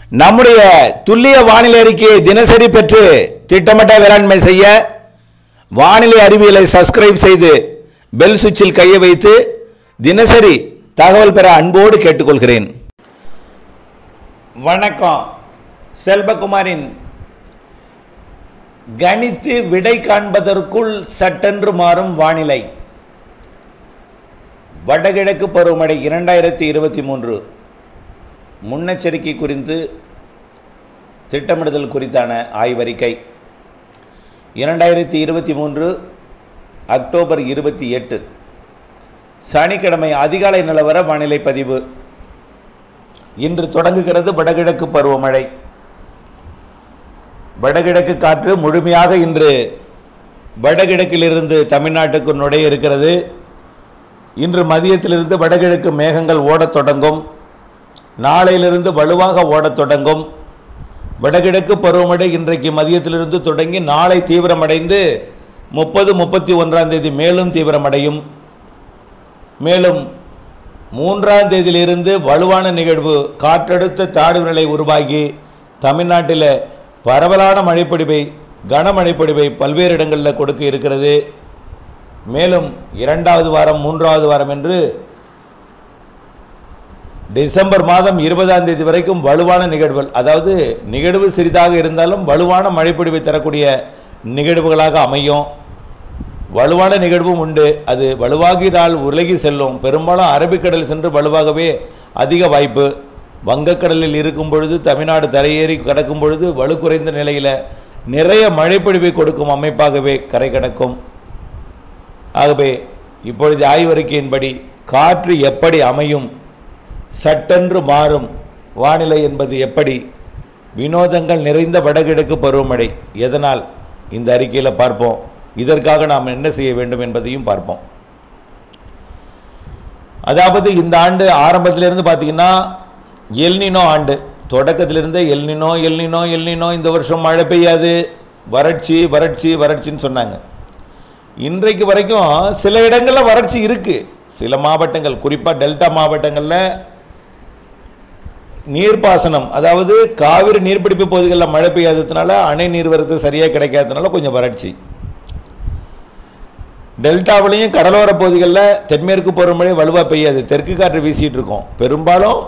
நம்முடைய துல்லிய வானிலை அறிக்கையை தினசரி பெற்று திட்டமிட்ட வேளாண்மை செய்ய வானிலை அறிவியலை சப்ஸ்கிரைப் செய்து பெல் சுவிட்சில் கையை வைத்து தினசரி தகவல் பெற அன்போடு கேட்டுக்கொள்கிறேன் வணக்கம் செல்வகுமாரின் கணித்து விடை காண்பதற்குள் சட்டென்று மாறும் வானிலை வடகிழக்கு பருவமழை இரண்டாயிரத்தி இருபத்தி மூன்று முன்னெச்சரிக்கை குறித்து திட்டமிடுதல் குறித்தான ஆய்வறிக்கை இரண்டாயிரத்தி இருபத்தி மூன்று அக்டோபர் இருபத்தி எட்டு சனிக்கிழமை அதிகாலை நிலவர வானிலை பதிவு இன்று தொடங்குகிறது வடகிழக்கு பருவமழை வடகிழக்கு காற்று முழுமையாக இன்று வடகிழக்கிலிருந்து தமிழ்நாட்டுக்கு நுழைய இருக்கிறது இன்று மதியத்திலிருந்து வடகிழக்கு மேகங்கள் ஓடத் தொடங்கும் நாளையிலிருந்து வலுவாக ஓடத் தொடங்கும் வடகிழக்கு பருவமழை இன்றைக்கு மதியத்திலிருந்து தொடங்கி நாளை தீவிரமடைந்து முப்பது முப்பத்தி ஒன்றாம் தேதி மேலும் தீவிரமடையும் மேலும் மூன்றாம் தேதியிலிருந்து வலுவான நிகழ்வு காற்றழுத்த தாழ்வு நிலை உருவாகி தமிழ்நாட்டில் பரவலான மழைப்பொழிவை கனமழைப்பொழிவை பல்வேறு இடங்களில் கொடுக்க இருக்கிறது மேலும் இரண்டாவது வாரம் மூன்றாவது வாரம் என்று டிசம்பர் மாதம் இருபதாம் தேதி வரைக்கும் வலுவான நிகழ்வுகள் அதாவது நிகழ்வு சிறிதாக இருந்தாலும் வலுவான மழைப்பொழிவை தரக்கூடிய நிகழ்வுகளாக அமையும் வலுவான நிகழ்வும் உண்டு அது வலுவாகினால் உலகி செல்லும் பெரும்பாலும் அரபிக்கடல் சென்று வலுவாகவே அதிக வாய்ப்பு வங்கக்கடலில் இருக்கும் பொழுது தமிழ்நாடு தரையேறி கடக்கும் பொழுது வலு குறைந்த நிலையில் நிறைய மழைப்பொழிவை கொடுக்கும் அமைப்பாகவே கரை கடக்கும் ஆகவே இப்பொழுது ஆய்வறிக்கையின்படி காற்று எப்படி அமையும் சட்டென்று மாறும் வானிலை என்பது எப்படி வினோதங்கள் நிறைந்த வடகிழக்கு பருவமழை எதனால் இந்த அறிக்கையில் பார்ப்போம் இதற்காக நாம் என்ன செய்ய வேண்டும் என்பதையும் பார்ப்போம் அதாவது இந்த ஆண்டு ஆரம்பத்திலிருந்து பார்த்தீங்கன்னா எல்னினோ ஆண்டு தொடக்கத்திலிருந்தே எல்னினோ எல்னினோ எல்னினோ இந்த வருஷம் மழை பெய்யாது வறட்சி வறட்சி வறட்சின்னு சொன்னாங்க இன்றைக்கு வரைக்கும் சில இடங்களில் வறட்சி இருக்குது சில மாவட்டங்கள் குறிப்பாக டெல்டா மாவட்டங்களில் நீர்ப்பாசனம் அதாவது காவிரி நீர்பிடிப்பு பகுதிகளில் மழை பெய்யாததுனால அணை நீர்வரத்து சரியாக கிடைக்காததுனால கொஞ்சம் வறட்சி டெல்டாவிலையும் கடலோர பகுதிகளில் தென்மேற்கு பருவமழை வலுவாக பெய்யாது தெற்கு காற்று வீசிட்டு இருக்கோம் பெரும்பாலும்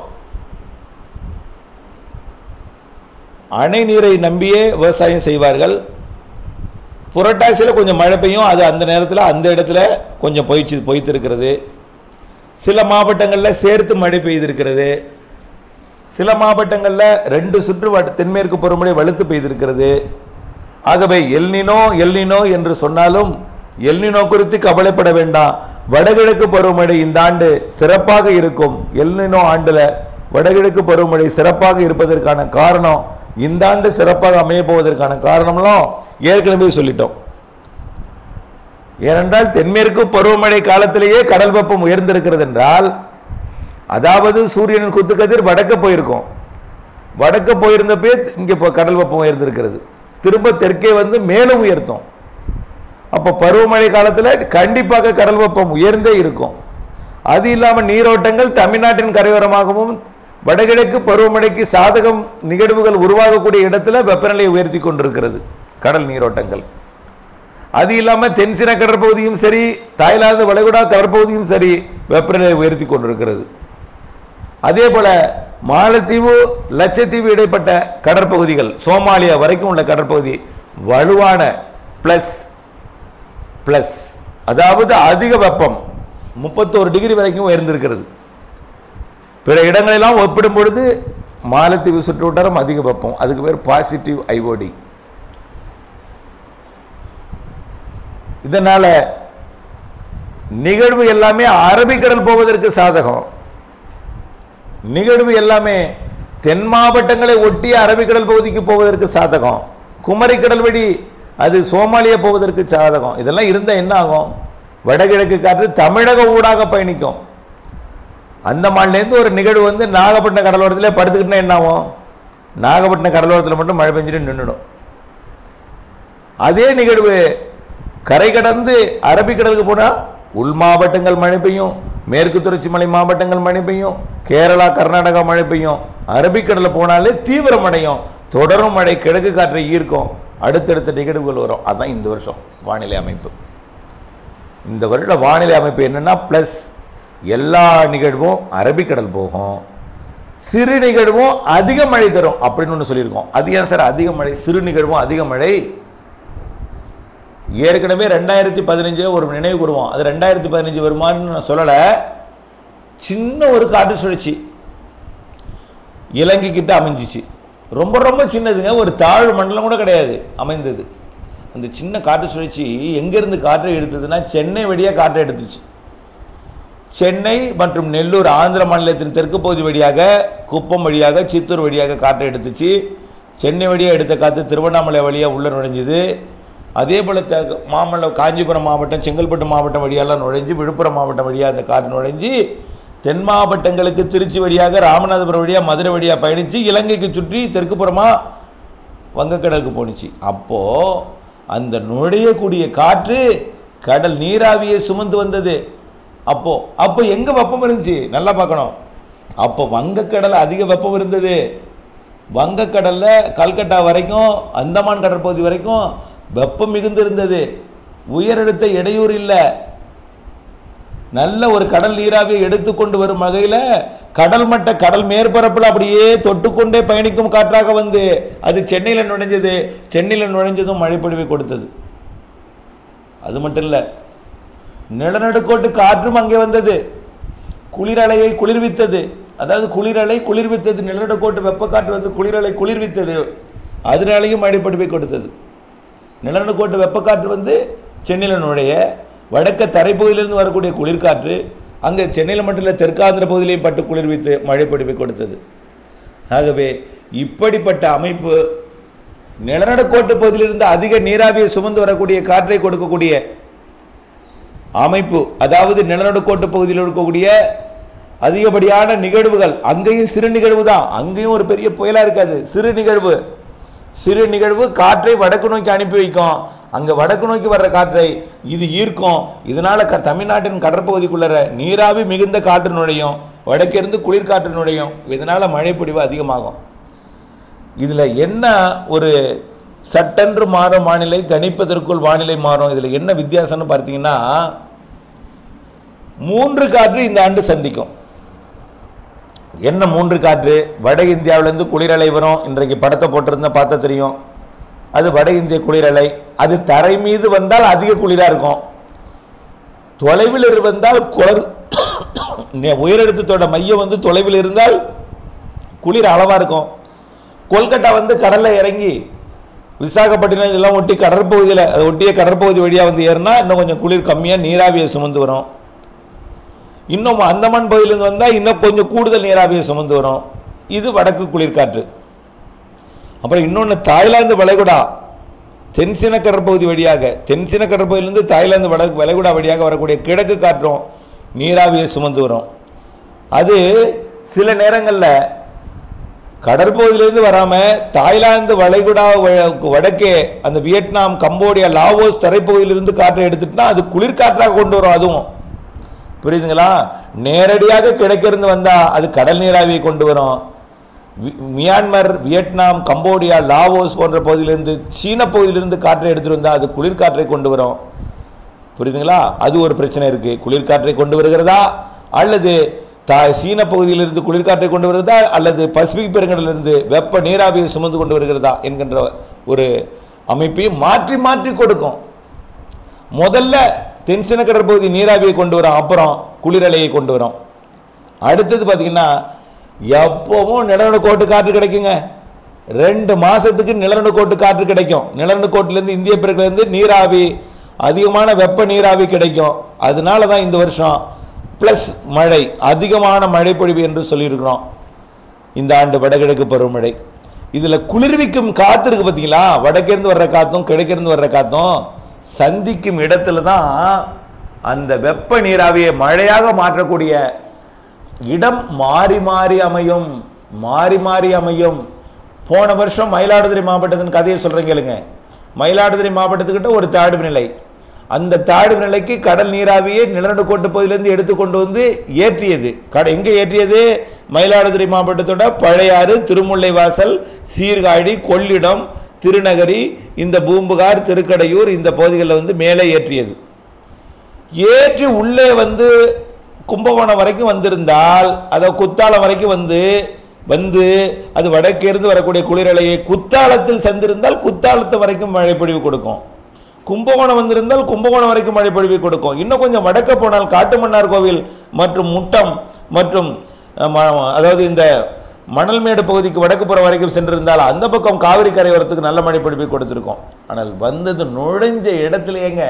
அணை நீரை நம்பியே விவசாயம் செய்வார்கள் புரட்டாசியில் கொஞ்சம் மழை பெய்யும் அது அந்த நேரத்தில் அந்த இடத்துல கொஞ்சம் பொய்ச்சி பொய்த்திருக்கிறது சில மாவட்டங்களில் சேர்த்து மழை பெய்திருக்கிறது சில மாவட்டங்களில் ரெண்டு சுற்று வட- தென்மேற்கு பருவமழை வலுத்து பெய்திருக்கிறது ஆகவே எல்னினோ எல்னினோ என்று சொன்னாலும் எல்னினோ குறித்து கவலைப்பட வேண்டாம் வடகிழக்கு பருவமழை இந்த ஆண்டு சிறப்பாக இருக்கும் எல்னினோ ஆண்டில் வடகிழக்கு பருவமழை சிறப்பாக இருப்பதற்கான காரணம் இந்த ஆண்டு சிறப்பாக அமைய போவதற்கான காரணம்லாம் ஏற்கனவே சொல்லிட்டோம் ஏனென்றால் தென்மேற்கு பருவமழை காலத்திலேயே கடல் வெப்பம் உயர்ந்திருக்கிறது என்றால் அதாவது சூரியனின் குத்துக்கதிர் வடக்க போயிருக்கும் வடக்க போயிருந்தப்பே இங்கே இப்போ கடல் வெப்பம் உயர்ந்திருக்கிறது திரும்ப தெற்கே வந்து மேலும் உயர்த்தும் அப்போ பருவமழை காலத்தில் கண்டிப்பாக கடல் வெப்பம் உயர்ந்தே இருக்கும் அது இல்லாமல் நீரோட்டங்கள் தமிழ்நாட்டின் கரையோரமாகவும் வடகிழக்கு பருவமழைக்கு சாதகம் நிகழ்வுகள் உருவாகக்கூடிய இடத்துல வெப்பநிலையை உயர்த்தி கொண்டிருக்கிறது கடல் நீரோட்டங்கள் அது இல்லாமல் தென்சின கடற்பகுதியும் சரி தாய்லாந்து வளைகுடா கடற்பகுதியும் சரி வெப்பநிலையை உயர்த்தி கொண்டிருக்கிறது அதே போல மாலத்தீவு லட்சத்தீவு இடைப்பட்ட கடற்பகுதிகள் சோமாலியா வரைக்கும் உள்ள கடற்பகுதி வலுவான பிளஸ் பிளஸ் அதாவது அதிக வெப்பம் முப்பத்தோரு டிகிரி வரைக்கும் உயர்ந்திருக்கிறது பிற இடங்களெல்லாம் ஒப்பிடும் பொழுது மாலத்தீவு சுற்றுவட்டாரம் அதிக வெப்பம் அதுக்கு பேர் பாசிட்டிவ் ஐஓடி இதனால நிகழ்வு எல்லாமே அரபிக்கடல் போவதற்கு சாதகம் நிகழ்வு எல்லாமே தென் மாவட்டங்களை ஒட்டிய அரபிக்கடல் பகுதிக்கு போவதற்கு சாதகம் குமரிக்கடல் வழி அது சோமாலியா போவதற்கு சாதகம் இதெல்லாம் இருந்தால் என்ன ஆகும் வடகிழக்கு காற்று தமிழக ஊடாக பயணிக்கும் அந்தமான்லேருந்து ஒரு நிகழ்வு வந்து நாகப்பட்டினம் கடலோரத்தில் படுத்துக்கிட்டா என்ன ஆகும் நாகப்பட்டினம் கடலோரத்தில் மட்டும் மழை பெஞ்சிட்டு நின்றுடும் அதே நிகழ்வு கரை கடந்து அரபிக்கடலுக்கு போனால் உள் மாவட்டங்கள் மழை பெய்யும் மேற்கு தொடர்ச்சி மலை மாவட்டங்கள் மழை பெய்யும் கேரளா கர்நாடகா மழை பெய்யும் அரபிக்கடலில் போனாலே தீவிரமடையும் தொடரும் மழை கிழக்கு காற்றை ஈர்க்கும் அடுத்தடுத்த நிகழ்வுகள் வரும் அதான் இந்த வருஷம் வானிலை அமைப்பு இந்த வருட வானிலை அமைப்பு என்னன்னா ப்ளஸ் எல்லா நிகழ்வும் அரபிக்கடல் போகும் சிறு நிகழ்வும் அதிக மழை தரும் அப்படின்னு ஒன்று சொல்லியிருக்கோம் அது ஏன் சார் அதிக மழை சிறு நிகழ்வும் அதிக மழை ஏற்கனவே ரெண்டாயிரத்தி பதினஞ்சில் ஒரு நினைவு கூறுவோம் அது ரெண்டாயிரத்தி பதினஞ்சு வருமான்னு நான் சொல்லலை சின்ன ஒரு காற்று சுழற்சி இலங்கை கிட்ட அமைஞ்சிச்சு ரொம்ப ரொம்ப சின்னதுங்க ஒரு தாழ்வு மண்டலம் கூட கிடையாது அமைந்தது அந்த சின்ன காற்று சுழற்சி எங்கேருந்து காற்றை எடுத்ததுன்னா சென்னை வழியாக காற்றை எடுத்துச்சு சென்னை மற்றும் நெல்லூர் ஆந்திர மாநிலத்தின் தெற்கு பகுதி வழியாக குப்பம் வழியாக சித்தூர் வழியாக காற்றை எடுத்துச்சு சென்னை வழியாக எடுத்த காற்று திருவண்ணாமலை வழியாக உள்ள நுழைஞ்சுது அதே போல் த மாமல்ல காஞ்சிபுரம் மாவட்டம் செங்கல்பட்டு மாவட்டம் வழியெல்லாம் நுழைஞ்சு விழுப்புரம் மாவட்டம் வழியாக அந்த காற்று நுழைஞ்சு தென் மாவட்டங்களுக்கு திருச்சி வழியாக ராமநாதபுரம் வழியாக மதுரை வழியாக பயணித்து இலங்கைக்கு சுற்றி தெற்குப்புறமாக வங்கக்கடலுக்கு போணுச்சு அப்போது அந்த நுழையக்கூடிய காற்று கடல் நீராவியை சுமந்து வந்தது அப்போ அப்போ எங்கே வெப்பம் இருந்துச்சு நல்லா பார்க்கணும் அப்போ வங்கக்கடல் அதிக வெப்பம் இருந்தது வங்கக்கடலில் கல்கட்டா வரைக்கும் அந்தமான் கடற்பகுதி வரைக்கும் வெப்பம் மிகுந்து இருந்தது உயரழுத்த இடையூறு இல்லை நல்ல ஒரு கடல் நீராவியை எடுத்துக்கொண்டு வரும் வகையில் கடல் மட்ட கடல் மேற்பரப்பில் அப்படியே தொட்டுக்கொண்டே பயணிக்கும் காற்றாக வந்து அது சென்னையில் நுழைஞ்சது சென்னையில் நுழைஞ்சதும் மழைப்பொழிவை கொடுத்தது அது மட்டும் இல்லை நிலநடுக்கோட்டு காற்றும் அங்கே வந்தது குளிரலையை குளிர்வித்தது அதாவது குளிரலை குளிர்வித்தது நிலநடுக்கோட்டு வெப்பக்காற்று வந்து குளிரலை குளிர்வித்தது அதனாலேயும் மழைப்பொழிவை கொடுத்தது நிலநடுக்கோட்டு வெப்பக்காற்று வந்து சென்னையில் நுழைய வடக்க தரைப்பகுதியிலிருந்து வரக்கூடிய குளிர்காற்று அங்கே சென்னையில் மட்டும் இல்லை தெற்காந்திர பகுதியிலையும் பட்டு குளிர்வித்து மழைப்பொழிவை கொடுத்தது ஆகவே இப்படிப்பட்ட அமைப்பு நிலநடுக்கோட்டு பகுதியிலிருந்து அதிக நீராவியை சுமந்து வரக்கூடிய காற்றை கொடுக்கக்கூடிய அமைப்பு அதாவது நிலநடுக்கோட்டு பகுதியில் இருக்கக்கூடிய அதிகப்படியான நிகழ்வுகள் அங்கேயும் சிறு நிகழ்வு தான் அங்கேயும் ஒரு பெரிய புயலாக இருக்காது சிறு நிகழ்வு சிறு நிகழ்வு காற்றை வடக்கு நோக்கி அனுப்பி வைக்கும் அங்கே வடக்கு நோக்கி வர்ற காற்றை இது ஈர்க்கும் இதனால் க தமிழ்நாட்டின் கடற்பகுதிக்குள்ளற நீராவி மிகுந்த காற்று நுழையும் வடக்கிருந்து குளிர்காற்று நுழையும் இதனால் மழைப்பொழிவு அதிகமாகும் இதில் என்ன ஒரு சட்டென்று மாறும் வானிலை கணிப்பதற்குள் வானிலை மாறும் இதில் என்ன வித்தியாசம்னு பார்த்தீங்கன்னா மூன்று காற்று இந்த ஆண்டு சந்திக்கும் என்ன மூன்று காற்று வட இந்தியாவிலேருந்து குளிரலை வரும் இன்றைக்கு படத்தை போட்டிருந்தா பார்த்தா தெரியும் அது வட இந்திய குளிரலை அது தரை மீது வந்தால் அதிக குளிராக இருக்கும் தொலைவில் இரு வந்தால் குளர் உயரழுத்தத்தோட மையம் வந்து தொலைவில் இருந்தால் குளிர் அளவாக இருக்கும் கொல்கட்டா வந்து கடலில் இறங்கி விசாகப்பட்டினம் இதெல்லாம் ஒட்டி கடற்பகுதியில் அதை ஒட்டிய கடற்பகுதி வழியாக வந்து ஏறினா இன்னும் கொஞ்சம் குளிர் கம்மியாக நீராவியை சுமந்து வரும் இன்னும் அந்தமான் பகுதியிலேருந்து வந்தால் இன்னும் கொஞ்சம் கூடுதல் நீராவியை சுமந்து வரும் இது வடக்கு குளிர்காற்று அப்புறம் இன்னொன்று தாய்லாந்து வளைகுடா தென்சின கடற்பகுதி வழியாக தென்சின கடற்பகுதியிலிருந்து தாய்லாந்து வடக்கு வளைகுடா வழியாக வரக்கூடிய கிழக்கு காற்றும் நீராவியை சுமந்து வரும் அது சில நேரங்களில் கடற்பகுதியிலேருந்து வராமல் தாய்லாந்து வளைகுடா வ- வடக்கே அந்த வியட்நாம் கம்போடியா லாவோஸ் தரைப்பகுதியிலிருந்து காற்றை எடுத்துட்டுனா அது குளிர்காற்றாக கொண்டு வரும் அதுவும் புரியுதுங்களா நேரடியாக கிழக்கிருந்து வந்தால் அது கடல் நீராவியை கொண்டு வரும் வி- மியான்மர் வியட்நாம் கம்போடியா லாவோஸ் போன்ற பகுதியிலிருந்து சீன பகுதியிலிருந்து காற்றை எடுத்துட்டு வந்தால் அது குளிர்காற்றை கொண்டு வரும் புரியுதுங்களா அது ஒரு பிரச்சனை இருக்கு குளிர்காற்றை கொண்டு வருகிறதா அல்லது தா சீன பகுதியிலிருந்து குளிர்காற்றை கொண்டு வருகிறதா அல்லது பசிபிக் பெருங்கடலிலிருந்து வெப்ப நீராவியை சுமந்து கொண்டு வருகிறதா என்கின்ற ஒரு அமைப்பையும் மாற்றி மாற்றி கொடுக்கும் முதல்ல தென்சின கடற்பகுதி நீராவியை கொண்டு வரும் அப்புறம் குளிரலையை கொண்டு வரும் அடுத்தது பார்த்தீங்கன்னா எப்பவும் நிலநடுக்கோட்டு காற்று கிடைக்குங்க ரெண்டு மாசத்துக்கு நிலநடுக்கோட்டு காற்று கிடைக்கும் நிலநடுக்கோட்டிலேருந்து இந்திய பெருக்கிலேருந்து நீராவி அதிகமான வெப்ப நீராவி கிடைக்கும் அதனால தான் இந்த வருஷம் ப்ளஸ் மழை அதிகமான மழை பொழிவு என்று சொல்லியிருக்கிறோம் இந்த ஆண்டு வடகிழக்கு பருவமழை இதில் குளிர்விக்கும் காற்று இருக்கு பார்த்தீங்களா வடக்கிருந்து வர்ற காற்றும் கிழக்கிருந்து வர்ற காற்றும் சந்திக்கும் இடத்துல தான் அந்த வெப்ப நீராவியை மழையாக மாற்றக்கூடிய இடம் மாறி மாறி அமையும் மாறி மாறி அமையும் போன வருஷம் மயிலாடுதுறை மாவட்டத்தின் கதையை சொல்கிறேன் கேளுங்க மயிலாடுதுறை மாவட்டத்துக்கிட்ட ஒரு தாழ்வு நிலை அந்த தாழ்வு நிலைக்கு கடல் நீராவியை நிலநடுக்கோட்டு பகுதியிலேருந்து எடுத்து கொண்டு வந்து ஏற்றியது கட எங்கே ஏற்றியது மயிலாடுதுறை மாவட்டத்தோட பழையாறு திருமுல்லைவாசல் சீர்காழி கொள்ளிடம் திருநகரி இந்த பூம்புகார் திருக்கடையூர் இந்த பகுதிகளில் வந்து மேலே ஏற்றியது ஏற்றி உள்ளே வந்து கும்பகோணம் வரைக்கும் வந்திருந்தால் அதை குத்தாலம் வரைக்கும் வந்து வந்து அது வடக்கேருந்து வரக்கூடிய குளிரலையை குத்தாலத்தில் சந்திருந்தால் குத்தாலத்து வரைக்கும் மழைப்பொழிவு கொடுக்கும் கும்பகோணம் வந்திருந்தால் கும்பகோணம் வரைக்கும் மழைப்பொழிவு கொடுக்கும் இன்னும் கொஞ்சம் வடக்க போனால் காட்டுமன்னார் கோவில் மற்றும் முட்டம் மற்றும் அஹ், ம- அதாவது இந்த மணல்மேடு பகுதிக்கு வடக்கு புறம் வரைக்கும் சென்றிருந்தால் அந்த பக்கம் காவிரி கரையோரத்துக்கு நல்ல மழைப்பொழிவை கொடுத்துருக்கோம் ஆனால் வந்தது நுழைஞ்ச இடத்துலயேங்க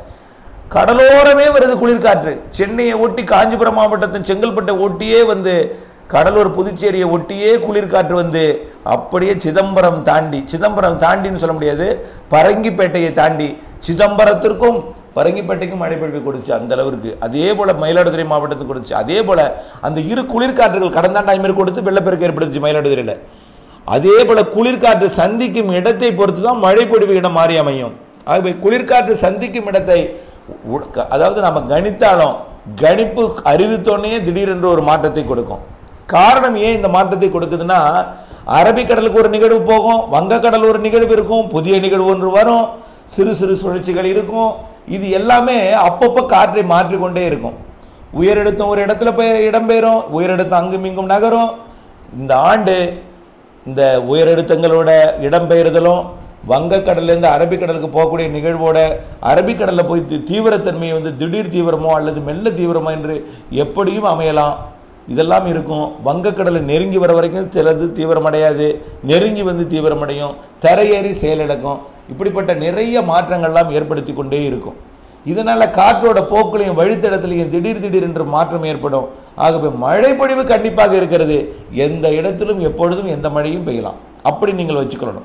கடலோரமே வருது குளிர்காற்று சென்னையை ஒட்டி காஞ்சிபுரம் மாவட்டத்தின் செங்கல்பட்டை ஒட்டியே வந்து கடலூர் புதுச்சேரியை ஒட்டியே குளிர்காற்று வந்து அப்படியே சிதம்பரம் தாண்டி சிதம்பரம் தாண்டின்னு சொல்ல முடியாது பரங்கிப்பேட்டையை தாண்டி சிதம்பரத்திற்கும் பரங்கிப்பேட்டைக்கும் மழைப்பொழிவு கொடுத்து அந்த அளவிற்கு அதே போல மயிலாடுதுறை மாவட்டத்துக்கு கொடுத்து அதே போல அந்த இரு குளிர்காற்றுகள் கடந்தாண்டு ஐமரி கொடுத்து வெள்ளப்பெருக்கு ஏற்படுத்துச்சு மயிலாடுதுறையில் அதே போல குளிர்காற்று சந்திக்கும் இடத்தை பொறுத்து தான் மழைப்பொழிவு இடம் மாறி அமையும் ஆகவே குளிர்காற்று சந்திக்கும் இடத்தை உ- அதாவது நம்ம கணித்தாலும் கணிப்பு அறிவித்தோடனே திடீரென்று ஒரு மாற்றத்தை கொடுக்கும் காரணம் ஏன் இந்த மாற்றத்தை கொடுக்குதுன்னா அரபிக்கடலுக்கு ஒரு நிகழ்வு போகும் வங்கக்கடல் ஒரு நிகழ்வு இருக்கும் புதிய நிகழ்வு ஒன்று வரும் சிறு சிறு சுழற்சிகள் இருக்கும் இது எல்லாமே அப்பப்போ காற்றை மாற்றிக்கொண்டே இருக்கும் உயரழுத்தம் ஒரு இடத்துல போய் இடம்பெயரும் உயரழுத்தம் அங்கும் இங்கும் நகரும் இந்த ஆண்டு இந்த உயரழுத்தங்களோட இடம்பெயர்தலும் வங்கக்கடல்லேருந்து அரபிக்கடலுக்கு போகக்கூடிய நிகழ்வோட அரபிக்கடலில் போய் தி- தீவிரத்தன்மையை வந்து திடீர் தீவிரமோ அல்லது மெல்ல தீவிரமோ என்று எப்படியும் அமையலாம் இதெல்லாம் இருக்கும் வங்கக்கடலை நெருங்கி வர வரைக்கும் சிலது தீவிரமடையாது நெருங்கி வந்து தீவிரமடையும் தரையேறி செயலிழக்கும் இப்படிப்பட்ட நிறைய மாற்றங்கள்லாம் ஏற்படுத்தி கொண்டே இருக்கும் இதனால் காற்றோட போக்குலையும் வழித்தடத்திலையும் திடீர் திடீர் என்று மாற்றம் ஏற்படும் ஆகவே மழைப்பொழிவு கண்டிப்பாக இருக்கிறது எந்த இடத்திலும் எப்பொழுதும் எந்த மழையும் பெய்யலாம் அப்படி நீங்கள் வச்சுக்கொள்ளணும்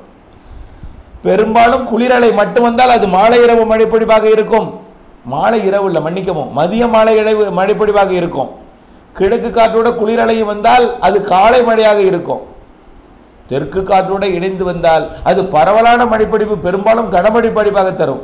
பெரும்பாலும் குளிரலை மட்டும் வந்தால் அது மாலை இரவு மழைப்பொழிவாக இருக்கும் மாலை இரவு இல்லை மன்னிக்கவும் மதிய மாலை இரவு மழைப்பொழிவாக இருக்கும் கிழக்கு காற்றோட குளிரலையும் வந்தால் அது காலை மழையாக இருக்கும் தெற்கு காற்றோட இணைந்து வந்தால் அது பரவலான மழைப்பொழிவு பெரும்பாலும் கனமழை பொழிவாக தரும்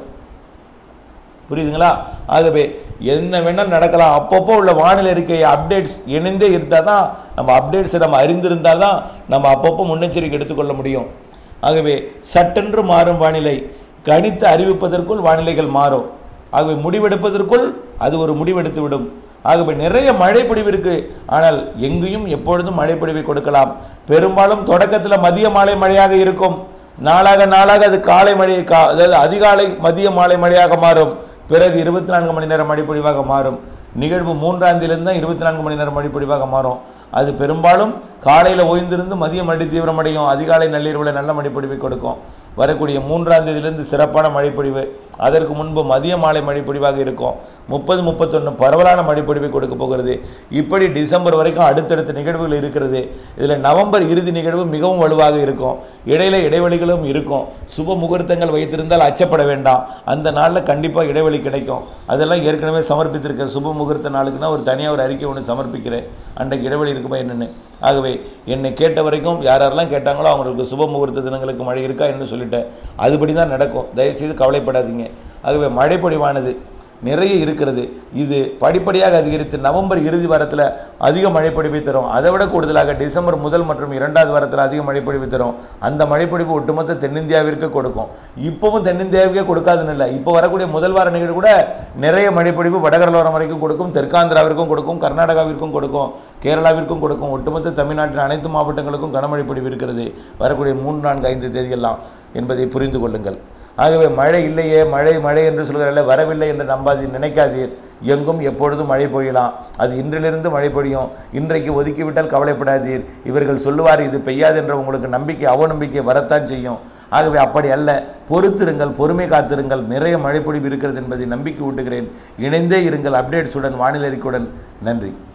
புரியுதுங்களா ஆகவே என்ன வேணால் நடக்கலாம் அப்பப்போ உள்ள வானிலை அறிக்கை அப்டேட்ஸ் இணைந்தே இருந்தால் தான் நம்ம அப்டேட்ஸை நம்ம அறிந்திருந்தால் தான் நம்ம அப்பப்போ முன்னெச்சரிக்கை எடுத்துக்கொள்ள முடியும் ஆகவே சட்டென்று மாறும் வானிலை கணித்து அறிவிப்பதற்குள் வானிலைகள் மாறும் ஆகவே முடிவெடுப்பதற்குள் அது ஒரு முடிவெடுத்து விடும் ஆகவே நிறைய மழைப்பொழிவு இருக்கு ஆனால் எங்கேயும் எப்பொழுதும் மழைப்பொழிவை கொடுக்கலாம் பெரும்பாலும் தொடக்கத்தில் மதிய மாலை மழையாக இருக்கும் நாளாக நாளாக அது காலை மழை கா அதாவது அதிகாலை மதிய மாலை மழையாக மாறும் பிறகு இருபத்தி நான்கு மணி நேரம் மழைப்பொழிவாக மாறும் நிகழ்வு மூன்றாம் தேதியிலிருந்து தான் இருபத்தி நான்கு மணி நேரம் மழைப்பொழிவாக மாறும் அது பெரும்பாலும் காலையில் ஓய்ந்திருந்து மதிய மழை தீவிரமடையும் அதிகாலை நள்ளிரவில் நல்ல மழைப்பொழிவை கொடுக்கும் வரக்கூடிய மூன்றாம் தேதியிலிருந்து சிறப்பான மழைப்பொழிவு அதற்கு முன்பு மதிய மாலை மழைப்பொழிவாக இருக்கும் முப்பது முப்பத்தொன்று பரவலான மழைப்பொழிவை கொடுக்க போகிறது இப்படி டிசம்பர் வரைக்கும் அடுத்தடுத்த நிகழ்வுகள் இருக்கிறது இதில் நவம்பர் இறுதி நிகழ்வு மிகவும் வலுவாக இருக்கும் இடையில இடைவெளிகளும் இருக்கும் சுப முகூர்த்தங்கள் வைத்திருந்தால் அச்சப்பட வேண்டாம் அந்த நாளில் கண்டிப்பாக இடைவெளி கிடைக்கும் அதெல்லாம் ஏற்கனவே சமர்ப்பித்திருக்கேன் சுப முகூர்த்த நாளுக்குன்னா ஒரு தனியாக ஒரு அறிக்கை ஒன்று சமர்ப்பிக்கிறேன் அன்றைக்கு இடைவெளி இருக்குமா என்னென்னு ஆகவே என்னை கேட்ட வரைக்கும் யார் யாரெல்லாம் கேட்டாங்களோ அவங்களுக்கு சுப முகூர்த்த தினங்களுக்கு மழை இருக்கா என்று சொல்லிட்டேன் அதுபடி தான் நடக்கும் தயவுசெய்து கவலைப்படாதீங்க ஆகவே மழைப்பொழிவானது நிறைய இருக்கிறது இது படிப்படியாக அதிகரித்து நவம்பர் இறுதி வாரத்தில் அதிக மழைப்பொழிவை தரும் அதை விட கூடுதலாக டிசம்பர் முதல் மற்றும் இரண்டாவது வாரத்தில் அதிக மழைப்பொழிவு தரும் அந்த மழைப்பொழிவு ஒட்டுமொத்த தென்னிந்தியாவிற்கு கொடுக்கும் இப்போவும் தென்னிந்தியாவுக்கே கொடுக்காதுன்னு இல்லை இப்போ வரக்கூடிய முதல் வார நிகழ்வு கூட நிறைய மழைப்பொழிவு வடகடலோரம் வரைக்கும் கொடுக்கும் தெற்காந்திராவிற்கும் கொடுக்கும் கர்நாடகாவிற்கும் கொடுக்கும் கேரளாவிற்கும் கொடுக்கும் ஒட்டுமொத்த தமிழ்நாட்டின் அனைத்து மாவட்டங்களுக்கும் கனமழை பொழிவு இருக்கிறது வரக்கூடிய மூன்று நான்கு ஐந்து தேதியெல்லாம் என்பதை புரிந்து கொள்ளுங்கள் ஆகவே மழை இல்லையே மழை மழை என்று சொல்கிறார்கள் வரவில்லை என்று நம்பாதீர் நினைக்காதீர் எங்கும் எப்பொழுதும் மழை பொழியலாம் அது இன்றிலிருந்து மழை பொழியும் இன்றைக்கு ஒதுக்கிவிட்டால் கவலைப்படாதீர் இவர்கள் சொல்லுவார் இது பெய்யாது என்ற உங்களுக்கு நம்பிக்கை அவநம்பிக்கை வரத்தான் செய்யும் ஆகவே அப்படி அல்ல பொறுத்திருங்கள் பொறுமை காத்திருங்கள் நிறைய மழைப்பொழிவு இருக்கிறது என்பதை நம்பிக்கை ஊட்டுகிறேன் இணைந்தே இருங்கள் அப்டேட்ஸுடன் வானிலை அறிக்கையுடன் நன்றி